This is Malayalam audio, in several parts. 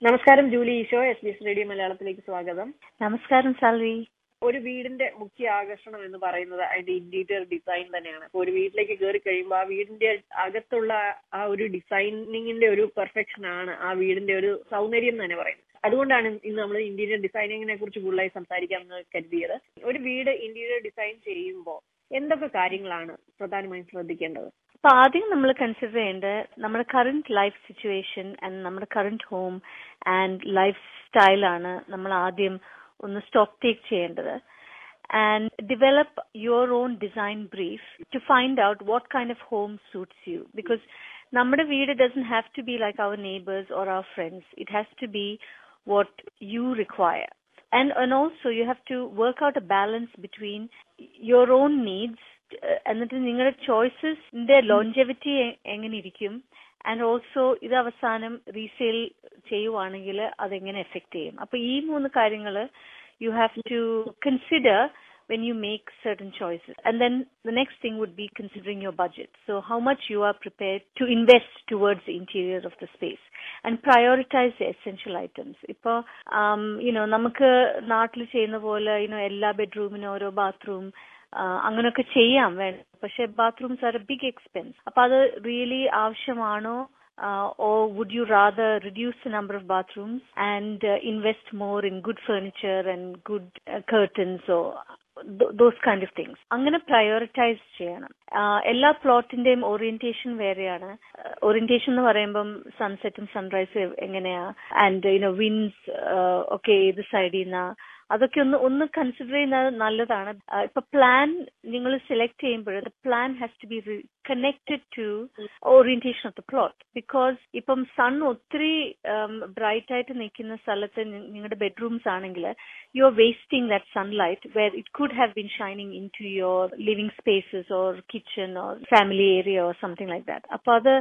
നമസ്കാരം Julie Easo S B S radio മലയാളത്തിലേക്ക് സ്വാഗതം നമസ്കാരം സാൽവി ഒരു വീടിന്റെ മുഖ്യ ആകർഷണം എന്ന് പറയുന്നത് അതിന്റെ ഇന്റീരിയർ ഡിസൈൻ തന്നെയാണ് അപ്പൊ ഒരു വീട്ടിലേക്ക് കയറി കഴിയുമ്പോൾ ആ വീടിന്റെ അകത്തുള്ള ആ ഒരു ഡിസൈനിങ്ങിന്റെ ഒരു പെർഫെക്ഷൻ ആണ് ആ വീടിന്റെ ഒരു സൗന്ദര്യം തന്നെ പറയുന്നത് അതുകൊണ്ടാണ് ഇന്ന് നമ്മൾ ഇന്റീരിയർ ഡിസൈനിങ്ങിനെ കുറിച്ച് കൂടുതലായി സംസാരിക്കാമെന്ന് കരുതിയത് ഒരു വീട് ഇന്റീരിയർ ഡിസൈൻ ചെയ്യുമ്പോൾ എന്തൊക്കെ കാര്യങ്ങളാണ് പ്രധാനമായും ശ്രദ്ധിക്കേണ്ടത് അപ്പൊ ആദ്യം നമ്മൾ കൺസിഡർ ചെയ്യേണ്ടത് നമ്മുടെ കറന്റ് ലൈഫ് സിറ്റുവേഷൻ ആൻഡ് നമ്മുടെ കറന്റ് ഹോം ആൻഡ് ലൈഫ് സ്റ്റൈലാണ് നമ്മൾ ആദ്യം ഒന്ന് സ്റ്റോക്ക് ടേക്ക് ചെയ്യേണ്ടത് and develop your own design brief to find out what kind of home suits you because നമ്മുടെ വീട് doesn't have to be like our neighbours or our friends it has to be what you require and and also you have to work out a balance between your own needs എന്നിട്ട് നിങ്ങളുടെ ചോയ്സസിന്റെ ലോഞ്ചെവിറ്റി എങ്ങനെ ഇരിക്കും ആൻഡ് ഓൾസോ ഇത് അവസാനം റീസെയിൽ ചെയ്യുവാണെങ്കിൽ അതെങ്ങനെ എഫക്ട് ചെയ്യും അപ്പൊ ഈ മൂന്ന് കാര്യങ്ങൾ you have to consider when you make certain choices. And then the next thing would be considering your budget. So how much you are prepared to invest towards the interior of the space and prioritize the essential items. ഇപ്പോൾ you know നമുക്ക് നാട്ടിൽ ചെയ്യുന്ന പോലെ you know എല്ലാ ബെഡ്റൂമിനും ഓരോ ബാത്റൂം അങ്ങനെയൊക്കെ ചെയ്യാം വേണം പക്ഷെ bathrooms are a big expense അപ്പൊ അത് റിയലി ആവശ്യമാണോ uh, or would you rather reduce the number of bathrooms and uh, invest more in good furniture and good uh, curtains or those kind of things അങ്ങനെ പ്രയോറിറ്റൈസ് ചെയ്യണം എല്ലാ പ്ലോട്ടിന്റെയും ഓറിയന്റേഷൻ വേറെയാണ് ഓറിയന്റേഷൻ എന്ന് പറയുമ്പം സൺസെറ്റും സൺറൈസും എങ്ങനെയാ ആൻഡ് യുനോ വിൻസ് ഒക്കെ ഏത് സൈഡിൽ നിന്നാ അതൊക്കെ ഒന്ന് ഒന്ന് കൺസിഡർ ചെയ്യുന്നത് നല്ലതാണ് ഇപ്പൊ പ്ലാൻ നിങ്ങൾ സെലക്ട് ചെയ്യുമ്പോൾ plan has to be connected to orientation of the plot because ഇപ്പം സൺ ഒത്തിരി ബ്രൈറ്റ് ആയിട്ട് നിൽക്കുന്ന സ്ഥലത്ത് നിങ്ങളുടെ ബെഡ്റൂംസ് ആണെങ്കിൽ you are wasting that sunlight where it could have been shining into your living spaces or kitchen or family area or something like that അപ്പൊ അത്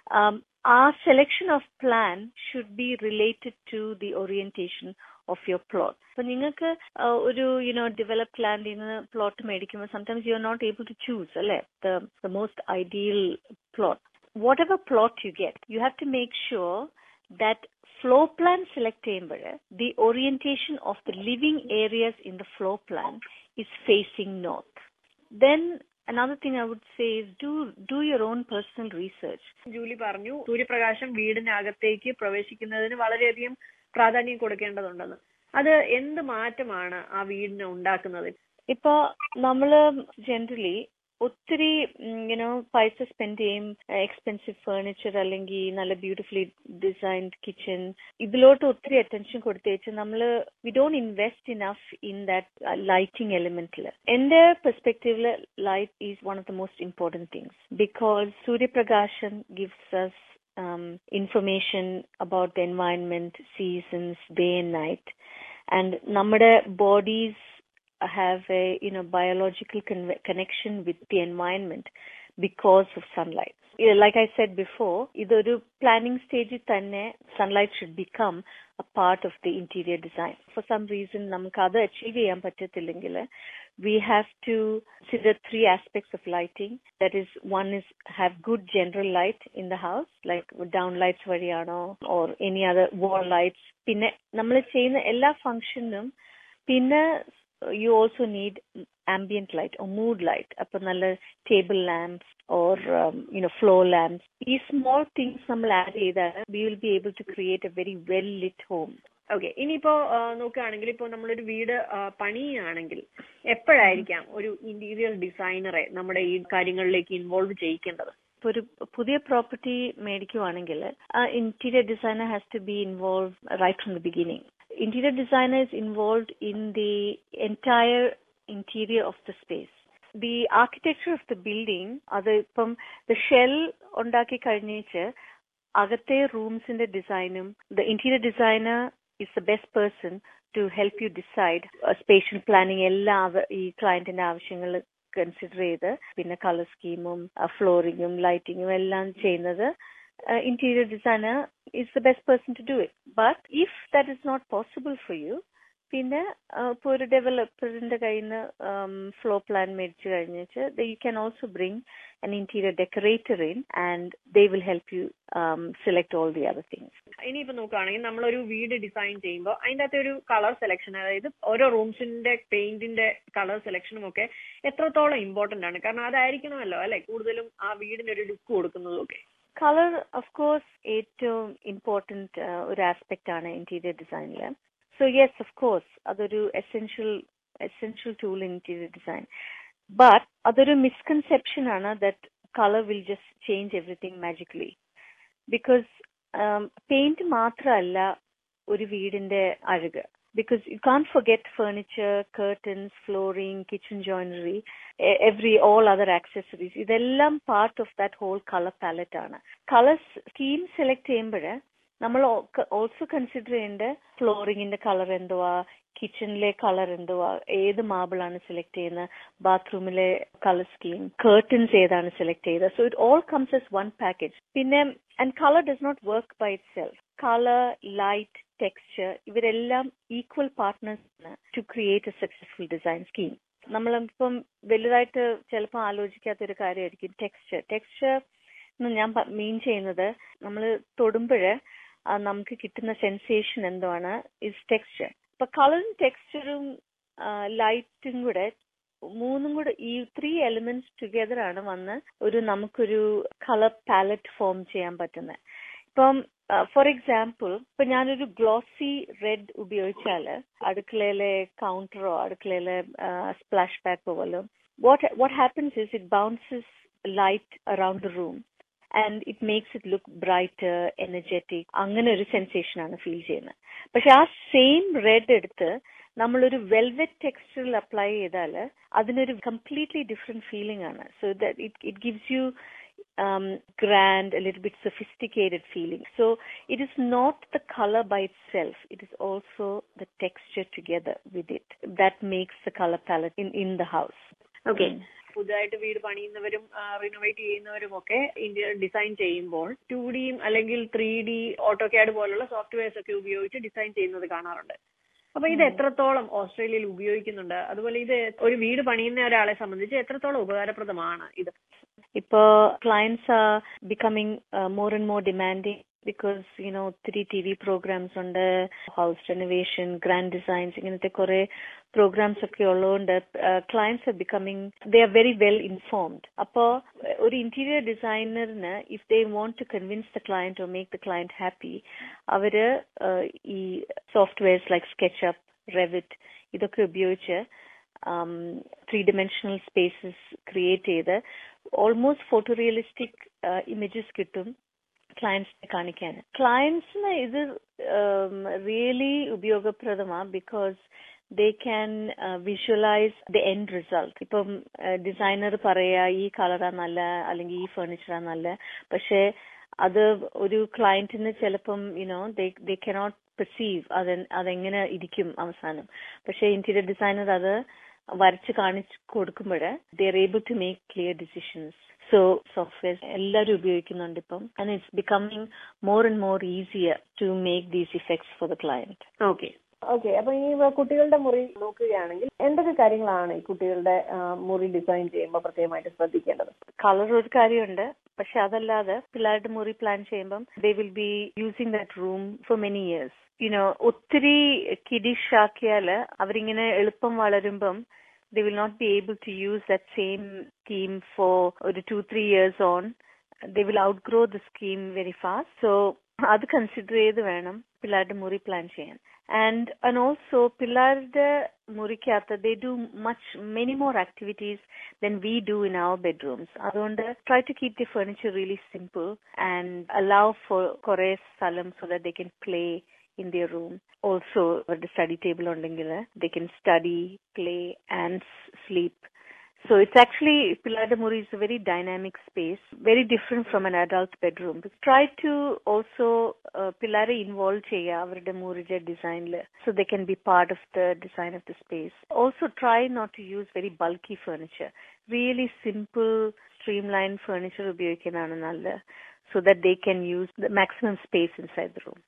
ആ selection of plan should be related to the orientation of your plot അപ്പൊ നിങ്ങൾക്ക് ഒരു യുനോ ഡെവലപ്ഡ് ലാൻഡിൽ നിന്ന് പ്ലോട്ട് മേടിക്കുമ്പോൾ sometimes you are not able to choose അല്ലെ the most ideal plot whatever plot you get you have to make sure that floor plan select ചെയ്യുമ്പോൾ the orientation of the living areas in the floor plan is facing north then another thing I would say is do do your own personal research. Julie പറഞ്ഞു സൂര്യപ്രകാശം വീടിനകത്തേക്ക് പ്രവേശിക്കുന്നതിന് വളരെയധികം പ്രാധാന്യം കൊടുക്കേണ്ടതുണ്ടെന്ന് അത് എന്ത് മാറ്റമാണ് ആ വീടിന് ഉണ്ടാക്കുന്നത് ഇപ്പൊ നമ്മള് ജനറലി ഒത്തിരി യുനോ പൈസ സ്പെൻഡ് ചെയ്യും എക്സ്പെൻസീവ് ഫേർണിച്ചർ അല്ലെങ്കിൽ നല്ല ബ്യൂട്ടിഫുള്ളി ഡിസൈൻഡ് കിച്ചൺ ഇതിലോട്ട് ഒത്തിരി അറ്റൻഷൻ കൊടുത്തേച്ച് നമ്മൾ we don't invest enough in that lighting എലിമെന്റിൽ എന്റെ പെർസ്പെക്റ്റീവില് light is one of the most important things because സൂര്യപ്രകാശം gives us um, information about the environment, seasons, day and night. And നമ്മുടെ bodies have a you know biological con- connection with the environment because of sunlight. Like I said before, ഇതൊരു പ്ലാനിംഗ് സ്റ്റേജിൽ തന്നെ sunlight should become a part of the interior design for some reason നമുക്ക് അത് അച്ചീവ് ചെയ്യാൻ പറ്റത്തില്ലെങ്കിൽ we have to consider three aspects of lighting. That is, one is have good general light in the house, like down lights വഴിയാണോ or any other wall lights. പിന്നെ നമ്മൾ ചെയ്യുന്ന എല്ലാ ഫംഗ്ഷനും പിന്നെ you also need ambient light or mood light. അപ്പൊ നല്ല table lamps or um, you know floor lamps. ഈ small things നമ്മൾ ആഡ് ചെയ്താൽ we will be able to create a very well lit home. Okay ഇനിയിപ്പോ നോക്കുകയാണെങ്കിൽ ഇപ്പോ നമ്മളൊരു വീട് പണിയുകയാണെങ്കിൽ എപ്പോഴായിരിക്കാം ഒരു ഇന്റീരിയർ ഡിസൈനറെ നമ്മുടെ ഈ കാര്യങ്ങളിലേക്ക് ഇൻവോൾവ് ചെയ്യിക്കേണ്ടത് ഇപ്പൊ ഒരു പുതിയ പ്രോപ്പർട്ടി മേടിക്കുവാണെങ്കിൽ interior designer has to be involve right from the beginning interior designer is involve in the entire interior of the space the architecture of the building അത് ഇപ്പം ദ ഷെൽ ഉണ്ടാക്കി കഴിഞ്ഞേച്ച് അകത്തെ റൂംസിന്റെ ഡിസൈനും the interior designer is the best person to help you decide spatial planning എല്ലാ ഈ ക്ലയന്റിന്റെ ആവശ്യങ്ങൾ കൺസിഡർ ചെയ്ത് പിന്നെ കളർ സ്കീമും ഫ്ലോറിങ്ങും ലൈറ്റിങ്ങും എല്ലാം ചെയ്യുന്നത് interior designer is the best person to do it but if that is not possible for you പിന്നെ ഇപ്പോൾ ഒരു ഡെവലപ്പറിന്റെ കയ്യിൽ നിന്ന് ഫ്ലോ പ്ലാൻ മേടിച്ചു കഴിഞ്ഞിട്ട് you can also bring an interior decorator in and they will help you um, select all the other things. ഇനിയിപ്പോ നോക്കുകയാണെങ്കിൽ നമ്മളൊരു വീട് ഡിസൈൻ ചെയ്യുമ്പോൾ അതിന്റെ അകത്തെ ഒരു കളർ സെലക്ഷൻ അതായത് ഓരോ റൂംസിന്റെ പെയിന്റിന്റെ കളർ സെലക്ഷനും ഒക്കെ എത്രത്തോളം ഇമ്പോർട്ടന്റ് ആണ് കാരണം അതായിരിക്കണമല്ലോ അല്ലെ കൂടുതലും ആ വീടിന് ഒരു ലുക്ക് കൊടുക്കുന്നതും ഒക്കെ കളർ ഓഫ് കോഴ്സ് ഏറ്റവും ഇമ്പോർട്ടന്റ് ഒരു ആസ്പെക്ട് ആണ് ഇന്റീരിയർ ഡിസൈനിൽ സോ യെസ് ഓഫ് കോഴ്സ് അതൊരു essential essential tool in interior design but അതൊരു മിസ്കൺസെപ്ഷൻ ആണ് that colour will just change everything magically because paint മാത്രമല്ല ഒരു വീടിന്റെ അഴക് because you can't forget furniture, curtains, flooring, kitchen joinery, every all other accessories. ഇതെല്ലാം part of that whole colour palette ആണ് കളർ സ്കീം സെലക്ട് ചെയ്യുമ്പോൾ നമ്മൾ ഓൾസോ കൺസിഡർ ചെയ്യേണ്ട ഫ്ലോറിങ്ങിന്റെ കളർ എന്തുവാ കിച്ചണിലെ കളർ എന്തുവാ ഏത് മാർബിൾ ആണ് സെലക്ട് ചെയ്യുന്നത് ബാത്റൂമിലെ കളർ സ്കീം കേർട്ടൻസ് ഏതാണ് സെലക്ട് ചെയ്തത് so it all comes as one package പിന്നെ and colour does not work by itself colour light texture ഇവരെല്ലാം ഈക്വൽ പാർട്ട്നേഴ്സ് ആണ് to create a successful design scheme നമ്മളിപ്പം വലുതായിട്ട് ചിലപ്പോൾ ആലോചിക്കാത്ത ഒരു കാര്യമായിരിക്കും ടെക്സ്ചർ ടെക്സ്ചർ എന്ന് ഞാൻ മീൻ ചെയ്യുന്നത് നമ്മൾ തൊടുമ്പോഴ് നമുക്ക് കിട്ടുന്ന സെൻസേഷൻ എന്താണ് ഇസ് ടെക്സ്ചർ ഇപ്പൊ കളറും ടെക്സ്ചറും ലൈറ്റും കൂടെ മൂന്നും കൂടെ ഈ ത്രീ എലിമെന്റ്സ് ടുഗെദർ ആണ് വന്ന് ഒരു നമുക്കൊരു കളർ പാലറ്റ് ഫോം ചെയ്യാൻ പറ്റുന്നത് ഇപ്പം ഫോർ എക്സാമ്പിൾ ഇപ്പൊ ഞാനൊരു ഗ്ലോസി റെഡ് ഉപയോഗിച്ചാല് അടുക്കളയിലെ കൗണ്ടറോ അടുക്കളയിലെ സ്പ്ലാഷ് പാക്കോ വല്ലോ what what happens is it bounces light around the room and it makes it look bright energetic അങ്ങനെ ഒരു സെൻസേഷൻ ആണ് ഫീൽ ചെയ്യുന്നത് പക്ഷെ ആ സെയിം റെഡ് എടുത്ത് നമ്മളൊരു വെൽവെറ്റ് ടെക്സ്ചറിൽ അപ്ലൈ ചെയ്താൽ അതിനൊരു കംപ്ലീറ്റ്ലി ഡിഫറെന്റ് ഫീലിംഗ് ആണ് so that it it gives you um, grand, a little bit sophisticated feeling. So it is not the color by itself, it is also the texture together with it that makes the color palette in, in the house. Okay. പുതുതായിട്ട് വീട് പണിയുന്നവരും റിനോവേറ്റ് ചെയ്യുന്നവരും ഒക്കെ ഇന്ത്യ ഡിസൈൻ ചെയ്യുമ്പോൾ ടു ഡിയും അല്ലെങ്കിൽ ത്രീ ഡി ഓട്ടോ ക്യാഡ് പോലുള്ള സോഫ്റ്റ്വെയർസ് ഒക്കെ ഉപയോഗിച്ച് ഡിസൈൻ ചെയ്യുന്നത് കാണാറുണ്ട് അപ്പൊ ഇത് എത്രത്തോളം ഓസ്ട്രേലിയയിൽ ഉപയോഗിക്കുന്നുണ്ട് അതുപോലെ ഇത് ഒരു വീട് പണിയുന്ന ഒരാളെ സംബന്ധിച്ച് എത്രത്തോളം ഉപകാരപ്രദമാണ് ഇത് ഇപ്പോ clients are becoming more and more demanding because you know ഒത്തിരി ടി വി പ്രോഗ്രാംസ് ഉണ്ട് ഹൗസ് റെനോവേഷൻ ഗ്രാൻഡ് ഡിസൈൻസ് ഇങ്ങനത്തെ കുറെ പ്രോഗ്രാംസ് ഒക്കെ ഉള്ളതുകൊണ്ട് clients are becoming they are very well informed അപ്പോ ഒരു ഇന്റീരിയർ ഡിസൈനറിന് if they want to convince the client or make the client happy അവര് ഈ സോഫ്റ്റ്വെയർസ് ലൈക്ക് സ്കെച്ചപ്പ് റെവിറ്റ് ഇതൊക്കെ ഉപയോഗിച്ച് ത്രീ ഡിമെൻഷണൽ സ്പേസസ് ക്രിയേറ്റ് ചെയ്ത് ഓൾമോസ്റ്റ് ഫോട്ടോ റിയലിസ്റ്റിക് ഇമേജസ് കിട്ടും ക്ലയൻസിനെ കാണിക്കാൻ ക്ലയൻസിന് ഇത് റിയലി ഉപയോഗപ്രദമാണ് because they can visualise the end result ഇപ്പം ഡിസൈനർ പറയാ ഈ കളറാ നല്ല അല്ലെങ്കിൽ ഈ ഫർണിച്ചറാ നല്ല പക്ഷെ അത് ഒരു ക്ലയന്റിന് ചിലപ്പം you know they they cannot perceive അത് അതെങ്ങനെ ഇരിക്കും അവസാനം പക്ഷെ ഇന്റീരിയർ ഡിസൈനർ അത് വരച്ച് കാണിച്ചു കൊടുക്കുമ്പോൾ they are able to make clear decisions so software എല്ലാവരും ഉപയോഗിക്കുന്നുണ്ട് ഇപ്പം and it's becoming more and more easier to make these effects for the client okay okay അപ്പൊ ഈ കുട്ടികളുടെ മുറി നോക്കുകയാണെങ്കിൽ എന്തൊക്കെ കാര്യങ്ങളാണ് ഈ കുട്ടികളുടെ മുറി ഡിസൈൻ ചെയ്യുമ്പോൾ പ്രത്യേകമായിട്ട് ശ്രദ്ധിക്കേണ്ടത് കളർ ഒരു കാര്യമുണ്ട് പക്ഷെ അതല്ലാതെ പിള്ളേരുടെ മുറി പ്ലാൻ ചെയ്യുമ്പം they will be using that room for many years you know ഒത്തിരി കിഡിഷ് ആക്കിയാല് അവരിങ്ങനെ എളുപ്പം വളരുമ്പം they will not be able to use that same scheme for ഒരു two three years on they will outgrow the scheme very fast so അത് കൺസിഡർ ചെയ്ത് വേണം പിള്ളേരുടെ മുറി പ്ലാൻ ചെയ്യാൻ ആൻഡ് ആൻഡ് ഓൾസോ പിള്ളേരുടെ മുറിക്കകത്ത് they do much many more activities than we do in our bedrooms അതുകൊണ്ട് try to keep the furniture really simple and allow for കുറെ സ്ഥലം so that they can play in their room. Also, അവരുടെ സ്റ്റഡി ടേബിൾ ഉണ്ടെങ്കിൽ they can study, play and sleep. So it's actually പിള്ളേരുടെ മുറി is a very dynamic space, very different from an adult bedroom. Try to also uh, പിള്ളേരെ ഇൻവോൾവ് ചെയ്യുക അവരുടെ മുറിയുടെ ഡിസൈനിൽ so they can be part of the design of the space. Also try not to use very bulky furniture. Really simple, streamlined furniture ഉപയോഗിക്കുന്നതാണ് നല്ലത് so that they can use the maximum space inside the room.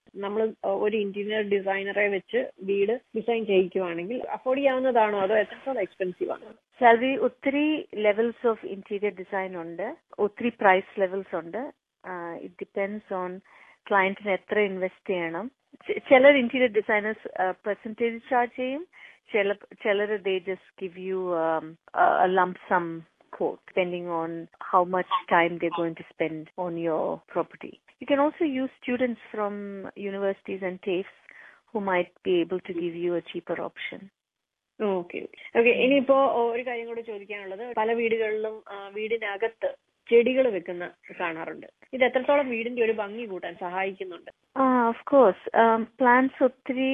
നമ്മൾ ഒരു ഇന്റീരിയർ ഡിസൈനറെ വെച്ച് വീട് ഡിസൈൻ ചെയ്യിക്കുവാണെങ്കിൽ അഫോർഡ് ചെയ്യാവുന്നതാണോ അതോ എത്രത്തോളം എക്സ്പെൻസീവ് ആണ് സാലറി ഒത്തിരി ലെവൽസ് ഓഫ് ഇന്റീരിയർ ഡിസൈൻ ഉണ്ട് ഒത്തിരി പ്രൈസ് ലെവൽസ് ഉണ്ട് ഇറ്റ് ഡിപ്പെൻഡ്സ് ഓൺ ക്ലയന്റിന് എത്ര ഇൻവെസ്റ്റ് ചെയ്യണം ചിലർ ഇന്റീരിയർ ഡിസൈനേഴ്സ് പെർസെന്റേജ് ചാർജ് ചെയ്യും ചില ചിലർ they just give you lump sum quote depending on how much time they're going to spend on your property. You can also use students from universities and TAFEs who might be able to give you a cheaper option. Okay okay ഇനിയിപ്പോ ഒരു കാര്യം കൂടെ ചോദിക്കാനുള്ളത് പല വീടുകളിലും വീടിനകത്ത് ചെടികൾ വെക്കുന്ന കാണാറുണ്ട് ഇത് എത്രത്തോളം വീടിന്റെ ഒരു ഭംഗി കൂട്ടാൻ സഹായിക്കുന്നുണ്ട് ആ ഓഫ് കോഴ്സ് പ്ലാന്റ്സ് ഒത്തിരി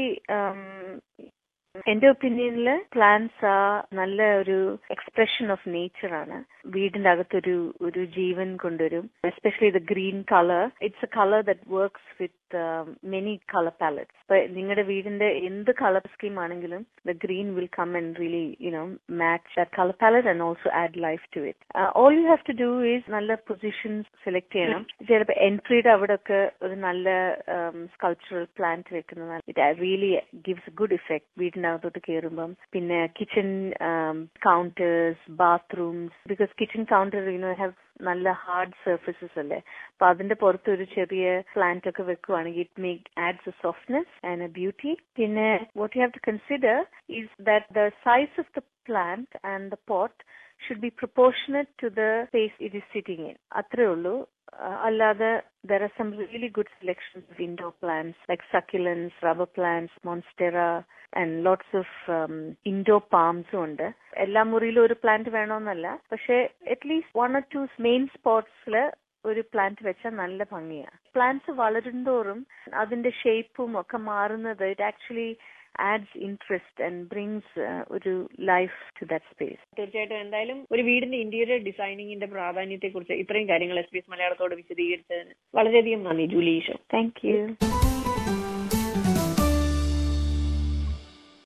എന്റെ ഒപ്പീനിയനിൽ പ്ലാന്റ്സ് ആ നല്ല ഒരു എക്സ്പ്രഷൻ ഓഫ് നേച്ചർ ആണ് വീടിന്റെ അകത്തൊരു ഒരു ജീവൻ കൊണ്ടുവരും especially the green colour it's a colour that works with many colour palettes ഇപ്പൊ നിങ്ങളുടെ വീടിന്റെ എന്ത് കളർ സ്കീം ആണെങ്കിലും the green will come and really you know match that colour palette and also add life to it all you have to do is നല്ല പൊസിഷൻസ് സെലക്ട് ചെയ്യണം ചിലപ്പോൾ എൻട്രിയുടെ അവിടെ ഒക്കെ ഒരു നല്ല സ്കൾച്ചറൽ പ്ലാന്റ് വെക്കുന്നത് it really gives good effect വീടിന്റെ അകത്തോട്ട് കയറുമ്പം പിന്നെ kitchen counters bathrooms because kitchen counter you know have നല്ല ഹാർഡ് സർഫസസ് അല്ലേ അപ്പൊ അതിന്റെ പുറത്ത് ഒരു ചെറിയ പ്ലാന്റ് ഒക്കെ വെക്കുവാണെങ്കിൽ it make adds a softness and a beauty പിന്നെ what you have to consider is that the size of the plant and the pot should be proportionate to the space it is sitting in. അത്രേ ഉള്ളൂ അല്ലാതെ there are some really good selections of indoor plants like succulents, rubber plants, monstera and lots of um, indoor palms ഉണ്ട് എല്ലാ മുറിയിലും ഒരു പ്ലാന്റ് വേണമെന്നല്ല പക്ഷെ at least one or two main സ്പോട്ട്സിൽ ഒരു പ്ലാന്റ് വെച്ചാൽ നല്ല ഭംഗിയാണ് പ്ലാന്റ്സ് വളരുന്തോറും അതിന്റെ ഷേപ്പും ഒക്കെ മാറുന്നത് it actually adds interest and brings ഒരു ലൈഫ് ടു ദാറ്റ് സ്പേസ് തീർച്ചയായിട്ടും എന്തായാലും ഒരു വീടിന്റെ ഇന്റീരിയർ ഡിസൈനിങ്ങിന്റെ പ്രാധാന്യത്തെ കുറിച്ച് ഇത്രയും കാര്യങ്ങൾ എസ് ബി എസ് മലയാളത്തോട് വിശദീകരിച്ചതിന് വളരെയധികം നന്ദി ജൂലി ഈശോ താങ്ക് യു